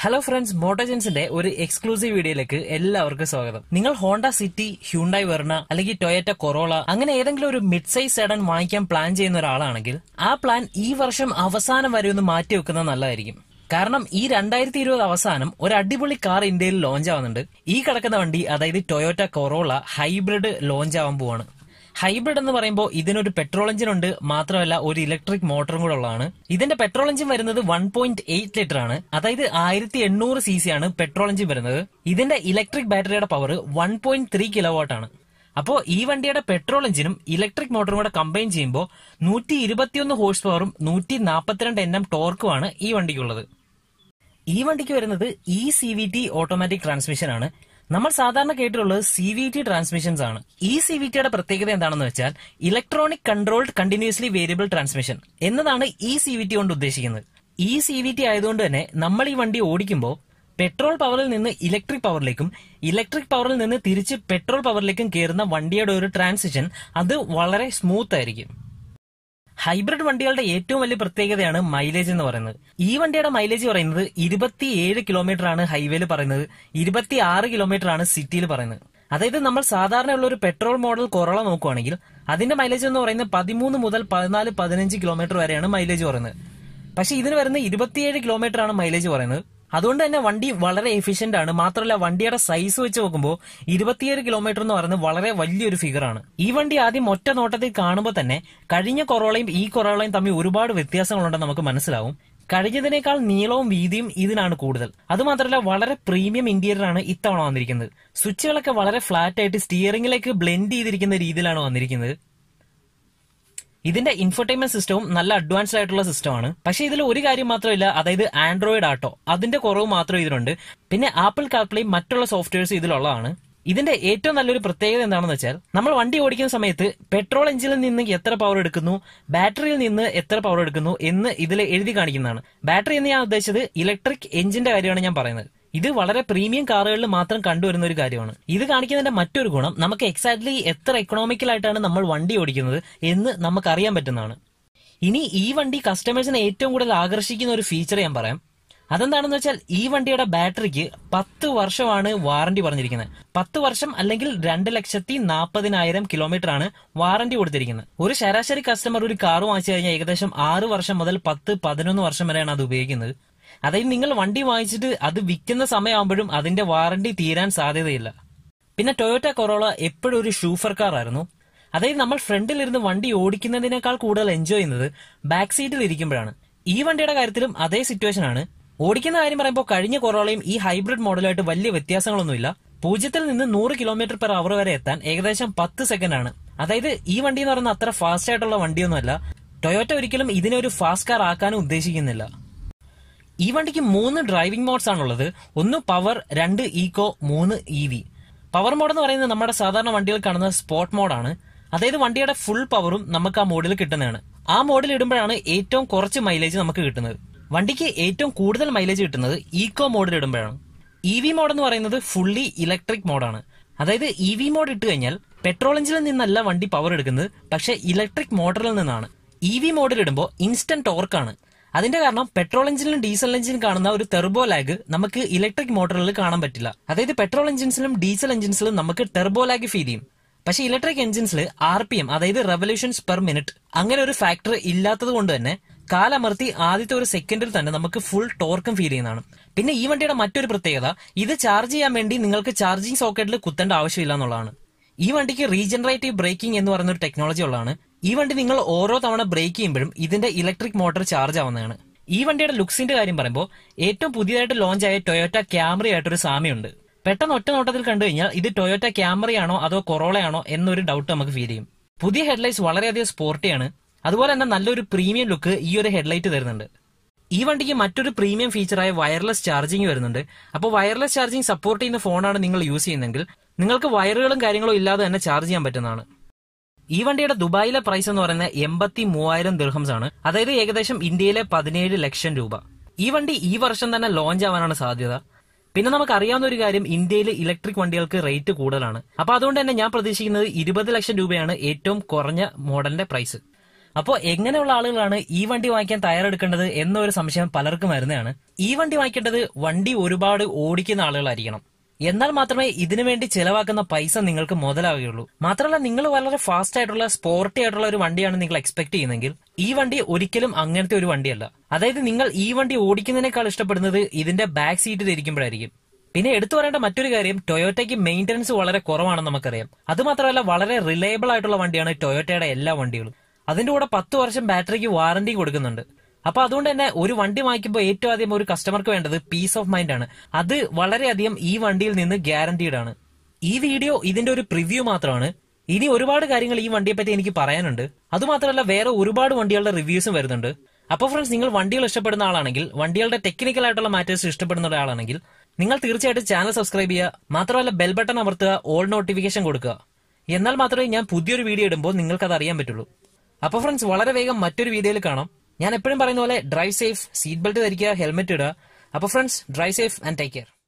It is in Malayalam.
ഹലോ ഫ്രണ്ട്സ് മോട്ടോജൻസിന്റെ ഒരു എക്സ്ക്ലൂസീവ് വീഡിയോയിലേക്ക് എല്ലാവർക്കും സ്വാഗതം നിങ്ങൾ ഹോണ്ട സിറ്റി ഹ്യൂണ്ടായി വെർണ അല്ലെങ്കിൽ ടൊയറ്റ കൊറോള അങ്ങനെ ഏതെങ്കിലും ഒരു മിഡ് സൈസ് സെഡൻ വാങ്ങിക്കാൻ പ്ലാൻ ചെയ്യുന്ന ഒരാളാണെങ്കിൽ ആ പ്ലാൻ ഈ വർഷം അവസാനം വരെ ഒന്ന് മാറ്റി വെക്കുന്നത് നല്ലതായിരിക്കും കാരണം ഈ രണ്ടായിരത്തി ഇരുപത് അവസാനം ഒരു അടിപൊളി കാർ ഇന്ത്യയിൽ ലോഞ്ച് ആവുന്നുണ്ട് ഈ കിടക്കുന്ന വണ്ടി അതായത് ടൊയോറ്റ കൊറോള ഹൈബ്രിഡ് ലോഞ്ച് ആവാൻ പോവാണ് ഹൈബ്രിഡ് എന്ന് പറയുമ്പോൾ ഇതിനൊരു പെട്രോൾ എഞ്ചിൻ ഉണ്ട് മാത്രമല്ല ഒരു ഇലക്ട്രിക് മോട്ടറും കൂടെ ഉള്ളതാണ് ഇതിന്റെ പെട്രോൾ എഞ്ചിൻ വരുന്നത് വൺ പോയിന്റ് എയ്റ്റ് ലിറ്റർ ആണ് അതായത് ആയിരത്തി എണ്ണൂറ് സി സി ആണ് പെട്രോൾ എഞ്ചിൻ വരുന്നത് ഇതിന്റെ ഇലക്ട്രിക് ബാറ്ററിയുടെ power one point three kilowatt ആണ് അപ്പോ ഈ വണ്ടിയുടെ പെട്രോൾ എഞ്ചിനും ഇലക്ട്രിക് മോട്ടറും കൂടെ കമ്പൈൻ ചെയ്യുമ്പോൾ നൂറ്റി ഇരുപത്തിയൊന്ന് ഹോഴ്സ് പവറും നൂറ്റി നാൽപ്പത്തിരണ്ട് എൻ എം ടോർക്കുമാണ് ഈ വണ്ടിക്കുള്ളത് ഈ വണ്ടിക്ക് വരുന്നത് E C V T automatic transmission ആണ് നമ്മൾ സാധാരണ കേട്ടിട്ടുള്ളത് സി വി ടി ട്രാൻസ്മിഷൻസ് ആണ് ഈ സി വി ടിയുടെ പ്രത്യേകത എന്താണെന്ന് വെച്ചാൽ electronic controlled continuously variable transmission എന്നതാണ് ഈ സി വി ടി കൊണ്ട് ഉദ്ദേശിക്കുന്നത് ഈ സി വി ടി ആയതുകൊണ്ട് തന്നെ നമ്മൾ ഈ വണ്ടി ഓടിക്കുമ്പോൾ പെട്രോൾ പവറിൽ നിന്ന് ഇലക്ട്രിക് പവറിലേക്കും ഇലക്ട്രിക് പവറിൽ നിന്ന് തിരിച്ച് പെട്രോൾ പവറിലേക്കും കയറുന്ന വണ്ടിയുടെ ഒരു ട്രാൻസിഷൻ അത് വളരെ സ്മൂത്ത് ആയിരിക്കും ഹൈബ്രിഡ് വണ്ടികളുടെ ഏറ്റവും വലിയ പ്രത്യേകതയാണ് മൈലേജ് എന്ന് പറയുന്നത് ഈ വണ്ടിയുടെ മൈലേജ് പറയുന്നത് ഇരുപത്തിയേഴ് കിലോമീറ്റർ ആണ് ഹൈവേയിൽ പറയുന്നത് ഇരുപത്തി ആറ് കിലോമീറ്റർ ആണ് സിറ്റിയിൽ പറയുന്നത് അതായത് നമ്മൾ സാധാരണയുള്ള ഒരു പെട്രോൾ മോഡൽ കൊറോള നോക്കുവാണെങ്കിൽ അതിന്റെ മൈലേജ് എന്ന് പറയുന്നത് പതിമൂന്ന് മുതൽ പതിനാല് പതിനഞ്ച് കിലോമീറ്റർ വരെയാണ് മൈലേജ് പറയുന്നത് പക്ഷെ ഇതിന് വരുന്ന ഇരുപത്തിയേഴ് കിലോമീറ്റർ ആണ് മൈലേജ് പറയുന്നത് അതുകൊണ്ട് തന്നെ വണ്ടി വളരെ എഫിഷ്യന്റ് ആണ് മാത്രമല്ല വണ്ടിയുടെ സൈസ് വെച്ച് നോക്കുമ്പോൾ ഇരുപത്തിയേഴ് കിലോമീറ്റർ എന്ന് പറയുന്നത് വളരെ വലിയൊരു ഫിഗർ ആണ് ഈ വണ്ടി ആദ്യം ഒറ്റ നോട്ടത്തിൽ കാണുമ്പോൾ തന്നെ കഴിഞ്ഞ കൊറോളയും ഈ കൊറോളയും തമ്മിൽ ഒരുപാട് വ്യത്യാസങ്ങളുണ്ടെന്ന് നമുക്ക് മനസ്സിലാവും കഴിഞ്ഞതിനേക്കാൾ നീളവും വീതിയും ഇതിനാണ് കൂടുതൽ അതുമാത്രമല്ല വളരെ പ്രീമിയം ഇന്റീരിയർ ആണ് ഇത്തവണ വന്നിരിക്കുന്നത് സ്വിച്ചുകളൊക്കെ വളരെ ഫ്ലാറ്റ് ആയിട്ട് സ്റ്റിയറിംഗിലേക്ക് ബ്ലെൻഡ് ചെയ്തിരിക്കുന്ന രീതിയിലാണ് വന്നിരിക്കുന്നത് ഇതിന്റെ ഇൻഫർടൈൻമെന്റ് സിസ്റ്റവും നല്ല അഡ്വാൻസ്ഡ് ആയിട്ടുള്ള സിസ്റ്റമാണ് പക്ഷേ ഇതിൽ ഒരു കാര്യം മാത്രമില്ല അതായത് ആൻഡ്രോയിഡ് ആട്ടോ അതിന്റെ കുറവ് മാത്രം ഇതിലുണ്ട് പിന്നെ ആപ്പിൾ കാർപ്ലേയും മറ്റുള്ള സോഫ്റ്റ്വെയർസ് ഇതിലുള്ളതാണ് ഇതിന്റെ ഏറ്റവും നല്ലൊരു പ്രത്യേകത എന്താണെന്ന് വെച്ചാൽ നമ്മൾ വണ്ടി ഓടിക്കുന്ന സമയത്ത് പെട്രോൾ എഞ്ചിനിൽ നിന്ന് എത്ര പവർ എടുക്കുന്നു ബാറ്ററിയിൽ നിന്ന് എത്ര പവർ എടുക്കുന്നു എന്ന് ഇതിൽ എഴുതി കാണിക്കുന്നതാണ് ബാറ്ററി എന്ന് ഞാൻ ഉദ്ദേശിച്ചത് ഇലക്ട്രിക് എഞ്ചിന്റെ കാര്യമാണ് ഞാൻ പറയുന്നത് ഇത് വളരെ പ്രീമിയം കാറുകളിൽ മാത്രം കണ്ടുവരുന്ന ഒരു കാര്യമാണ് ഇത് കാണിക്കുന്നതിന്റെ മറ്റൊരു ഗുണം നമുക്ക് എക്സാക്ട്ലി എത്ര എക്കണോമിക്കൽ ആയിട്ടാണ് നമ്മൾ വണ്ടി ഓടിക്കുന്നത് എന്ന് നമുക്ക് അറിയാൻ പറ്റുന്നതാണ് ഇനി ഈ വണ്ടി കസ്റ്റമേഴ്സിനെ ഏറ്റവും കൂടുതൽ ആകർഷിക്കുന്ന ഒരു ഫീച്ചർ ഞാൻ പറയാം അതെന്താണെന്ന് വെച്ചാൽ ഈ വണ്ടിയുടെ ബാറ്ററിക്ക് പത്ത് വർഷമാണ് വാറന്റി പറഞ്ഞിരിക്കുന്നത് പത്ത് വർഷം അല്ലെങ്കിൽ രണ്ട് ലക്ഷത്തി നാൽപ്പതിനായിരം കിലോമീറ്റർ ആണ് വാറന്റി കൊടുത്തിരിക്കുന്നത് ഒരു ശരാശരി കസ്റ്റമർ ഒരു കാർ വാങ്ങിച്ചു കഴിഞ്ഞാൽ ഏകദേശം ആറ് വർഷം മുതൽ പത്ത് പതിനൊന്ന് വർഷം വരെയാണ് അത് ഉപയോഗിക്കുന്നത് അതായത് നിങ്ങൾ വണ്ടി വാങ്ങിച്ചിട്ട് അത് വിൽക്കുന്ന സമയമാകുമ്പോഴും അതിന്റെ വാറന്റി തീരാൻ സാധ്യതയില്ല പിന്നെ ടൊയോറ്റ കൊറോള എപ്പോഴും ഒരു ഷൂഫർ കാർ ആയിരുന്നു അതായത് നമ്മൾ ഫ്രണ്ടിലിരുന്ന് വണ്ടി ഓടിക്കുന്നതിനേക്കാൾ കൂടുതൽ എൻജോയ് ചെയ്യുന്നത് ബാക്ക് സീറ്റിൽ ഇരിക്കുമ്പോഴാണ് ഈ വണ്ടിയുടെ കാര്യത്തിലും അതേ സിറ്റുവേഷൻ ആണ് ഓടിക്കുന്ന കാര്യം പറയുമ്പോൾ കഴിഞ്ഞ കൊറോളയും ഈ ഹൈബ്രിഡ് മോഡലായിട്ട് വലിയ വ്യത്യാസങ്ങളൊന്നുമില്ല പൂജ്യത്തിൽ നിന്ന് നൂറ് കിലോമീറ്റർ പെർ അവർ വരെ എത്താൻ ഏകദേശം പത്ത് സെക്കൻഡ് ആണ് അതായത് ഈ വണ്ടി എന്ന് പറയുന്നത് അത്ര ഫാസ്റ്റ് ആയിട്ടുള്ള വണ്ടിയൊന്നുമല്ല ടൊയോറ്റ ഒരിക്കലും ഇതിനെ ഒരു ഫാസ്റ്റ് കാർ ആക്കാനും ഉദ്ദേശിക്കുന്നില്ല ഈ വണ്ടിക്ക് മൂന്ന് ഡ്രൈവിംഗ് മോഡ്സ് ആണുള്ളത് ഒന്ന് പവർ രണ്ട് ഈക്കോ മൂന്ന് ഇ വി പവർ മോഡ് എന്ന് പറയുന്നത് നമ്മുടെ സാധാരണ വണ്ടികൾ കാണുന്ന സ്പോർട്ട് മോഡാണ് അതായത് വണ്ടിയുടെ ഫുൾ പവറും നമുക്ക് ആ മോഡിൽ കിട്ടുന്നതാണ് ആ മോഡിൽ ഇടുമ്പോഴാണ് ഏറ്റവും കുറച്ച് മൈലേജ് നമുക്ക് കിട്ടുന്നത് വണ്ടിക്ക് ഏറ്റവും കൂടുതൽ മൈലേജ് കിട്ടുന്നത് ഈക്കോ മോഡിൽ ഇടുമ്പോഴാണ് ഇ വി മോഡ് എന്ന് പറയുന്നത് ഫുള്ളി ഇലക്ട്രിക് മോഡാണ് അതായത് ഇ വി മോഡ് ഇട്ട് കഴിഞ്ഞാൽ പെട്രോൾ എഞ്ചിനിൽ നിന്നല്ല വണ്ടി പവർ എടുക്കുന്നത് പക്ഷേ ഇലക്ട്രിക് മോട്ടറിൽ നിന്നാണ് ഇ വി മോഡിൽ ഇടുമ്പോൾ ഇൻസ്റ്റന്റ് ടോർക്കാണ് അതിന്റെ കാരണം പെട്രോൾ എഞ്ചിനിലും ഡീസൽ എഞ്ചിനും കാണുന്ന ഒരു ടെർബോ ലാഗ് നമുക്ക് ഇലക്ട്രിക് മോട്ടറിൽ കാണാൻ പറ്റില്ല അതായത് പെട്രോൾ എഞ്ചിൻസിലും ഡീസൽ എഞ്ചിൻസിലും നമുക്ക് ടെർബോ ലാഗ് ഫീൽ ചെയ്യും പക്ഷേ ഇലക്ട്രിക് എഞ്ചിൻസിൽ ആർ പി എം അതായത് റെവല്യൂഷൻസ് പെർ മിനിറ്റ് അങ്ങനെ ഒരു ഫാക്ടർ ഇല്ലാത്തത് കൊണ്ട് തന്നെ കാലമർത്തി ആദ്യത്തെ ഒരു സെക്കൻഡിൽ തന്നെ നമുക്ക് ഫുൾ ടോർക്കും ഫീൽ ചെയ്യുന്നതാണ് പിന്നെ ഈ വണ്ടിയുടെ മറ്റൊരു പ്രത്യേകത ഇത് ചാർജ് ചെയ്യാൻ വേണ്ടി നിങ്ങൾക്ക് ചാർജിങ് സോക്കറ്റിൽ കുത്തേണ്ട ആവശ്യമില്ല എന്നുള്ളതാണ് ഈ വണ്ടിക്ക് റീജനറേറ്റീവ് ബ്രേക്കിംഗ് എന്ന് പറയുന്ന ഒരു ടെക്നോളജി ഉള്ളതാണ് ഈ വണ്ടി നിങ്ങൾ ഓരോ തവണ ബ്രേക്ക് ചെയ്യുമ്പോഴും ഇതിന്റെ ഇലക്ട്രിക് മോട്ടോർ ചാർജ് ആവുന്നതാണ് ഈ വണ്ടിയുടെ ലുക്സിന്റെ കാര്യം പറയുമ്പോൾ ഏറ്റവും പുതിയതായിട്ട് ലോഞ്ച് ആയ ടൊയോറ്റ ക്യാമറി ആയിട്ടൊരു സാമ്യമുണ്ട് പെട്ടെന്ന് ഒറ്റ നോട്ടത്തിൽ കണ്ടു കഴിഞ്ഞാൽ ഇത് ടൊയോറ്റ ക്യാമറയാണോ അതോ കൊറോളയാണോ എന്നൊരു ഡൗട്ട് നമുക്ക് ഫീൽ ചെയ്യും പുതിയ ഹെഡ്ലൈറ്റ്സ് വളരെയധികം സ്പോർട്ടിയാണ് അതുപോലെ തന്നെ നല്ലൊരു പ്രീമിയം ലുക്ക് ഈ ഒരു ഹെഡ്ലൈറ്റ് തരുന്നുണ്ട് ഈ വണ്ടിക്ക് മറ്റൊരു പ്രീമിയം ഫീച്ചറായ വയർലെസ് ചാർജിങ് വരുന്നുണ്ട് അപ്പോൾ വയർലെസ് ചാർജിങ് സപ്പോർട്ട് ചെയ്യുന്ന ഫോണാണ് നിങ്ങൾ യൂസ് ചെയ്യുന്നതെങ്കിൽ നിങ്ങൾക്ക് വയറുകളും കാര്യങ്ങളും ഇല്ലാതെ തന്നെ ചാർജ് ചെയ്യാൻ പറ്റുന്നതാണ് ഈ വണ്ടിയുടെ ദുബായിലെ പ്രൈസ് എന്ന് പറയുന്നത് എൺപത്തി മൂവായിരം ദിർഹംസ് ആണ് അതായത് ഏകദേശം ഇന്ത്യയിലെ പതിനേഴ് ലക്ഷം രൂപ ഈ വണ്ടി ഈ വർഷം തന്നെ ലോഞ്ച് ആവാനാണ് സാധ്യത പിന്നെ നമുക്ക് അറിയാവുന്ന ഒരു കാര്യം ഇന്ത്യയിൽ ഇലക്ട്രിക് വണ്ടികൾക്ക് റേറ്റ് കൂടുതലാണ് അപ്പൊ അതുകൊണ്ട് തന്നെ ഞാൻ പ്രതീക്ഷിക്കുന്നത് ഇരുപത് ലക്ഷം രൂപയാണ് ഏറ്റവും കുറഞ്ഞ മോഡലിന്റെ പ്രൈസ് അപ്പോൾ എങ്ങനെയുള്ള ആളുകളാണ് ഈ വണ്ടി വാങ്ങിക്കാൻ തയ്യാറെടുക്കേണ്ടത് എന്നൊരു സംശയം പലർക്കും വരുന്നതാണ് ഈ വണ്ടി വാങ്ങിക്കേണ്ടത് വണ്ടി ഒരുപാട് ഓടിക്കുന്ന ആളുകളായിരിക്കണം എന്നാൽ മാത്രമേ ഇതിനു വേണ്ടി ചെലവാക്കുന്ന പൈസ നിങ്ങൾക്ക് മുതലാവുകയുള്ളൂ മാത്രമല്ല നിങ്ങൾ വളരെ ഫാസ്റ്റ് ആയിട്ടുള്ള സ്പോർട്ടി ആയിട്ടുള്ള ഒരു വണ്ടിയാണ് നിങ്ങൾ എക്സ്പെക്ട് ചെയ്യുന്നതെങ്കിൽ ഈ വണ്ടി ഒരിക്കലും അങ്ങനത്തെ ഒരു വണ്ടിയല്ല അതായത് നിങ്ങൾ ഈ വണ്ടി ഓടിക്കുന്നതിനേക്കാൾ ഇഷ്ടപ്പെടുന്നത് ഇതിന്റെ ബാക്ക് സീറ്റിൽ ഇരിക്കുമ്പോഴായിരിക്കും പിന്നെ എടുത്തു പറയേണ്ട മറ്റൊരു കാര്യം ടൊയോട്ടയ്ക്ക് മെയിന്റനൻസ് വളരെ കുറവാണെന്ന് നമുക്കറിയാം അത് മാത്രമല്ല വളരെ റിലയബിൾ ആയിട്ടുള്ള വണ്ടിയാണ് ടൊയോട്ടയുടെ എല്ലാ വണ്ടികളും അതിന്റെ കൂടെ പത്ത് വർഷം ബാറ്ററിക്ക് വാറന്റി കൊടുക്കുന്നുണ്ട് അപ്പൊ അതുകൊണ്ട് തന്നെ ഒരു വണ്ടി വാങ്ങിക്കുമ്പോൾ ഏറ്റവും ആദ്യം ഒരു കസ്റ്റമർക്ക് വേണ്ടത് പീസ് ഓഫ് മൈൻഡ് ആണ് അത് വളരെയധികം ഈ വണ്ടിയിൽ നിന്ന് ഗ്യാരണ്ടീഡ് ആണ് ഈ വീഡിയോ ഇതിന്റെ ഒരു പ്രിവ്യൂ മാത്രമാണ് ഇനി ഒരുപാട് കാര്യങ്ങൾ ഈ വണ്ടിയെ പറ്റി എനിക്ക് പറയാനുണ്ട് അതുമാത്രമല്ല വേറെ ഒരുപാട് വണ്ടികളുടെ റിവ്യൂസും വരുന്നുണ്ട് അപ്പോൾ ഫ്രണ്ട്സ് നിങ്ങൾ വണ്ടികൾ ഇഷ്ടപ്പെടുന്ന ആളാണെങ്കിൽ വണ്ടികളുടെ ടെക്നിക്കൽ ആയിട്ടുള്ള മാറ്റേഴ്സ് ഇഷ്ടപ്പെടുന്ന ഒരാളാണെങ്കിൽ നിങ്ങൾ തീർച്ചയായിട്ടും ചാനൽ സബ്സ്ക്രൈബ് ചെയ്യുക മാത്രമല്ല ബെൽ ബട്ടൺ അമർത്തുക ഓൾ നോട്ടിഫിക്കേഷൻ കൊടുക്കുക എന്നാൽ മാത്രമേ ഞാൻ പുതിയൊരു വീഡിയോ ഇടുമ്പോൾ നിങ്ങൾക്ക് അത് അറിയാൻ പറ്റുള്ളൂ അപ്പോൾ ഫ്രണ്ട്സ് വളരെ വേഗം മറ്റൊരു വീഡിയോയിൽ കാണാം ഞാൻ എപ്പോഴും പറയുന്ന പോലെ ഡ്രൈവ് സേഫ് സീറ്റ് ബെൽറ്റ് ധരിക്കുക ഹെൽമെറ്റ് ഇടുക അപ്പോൾ friends drive safe and take care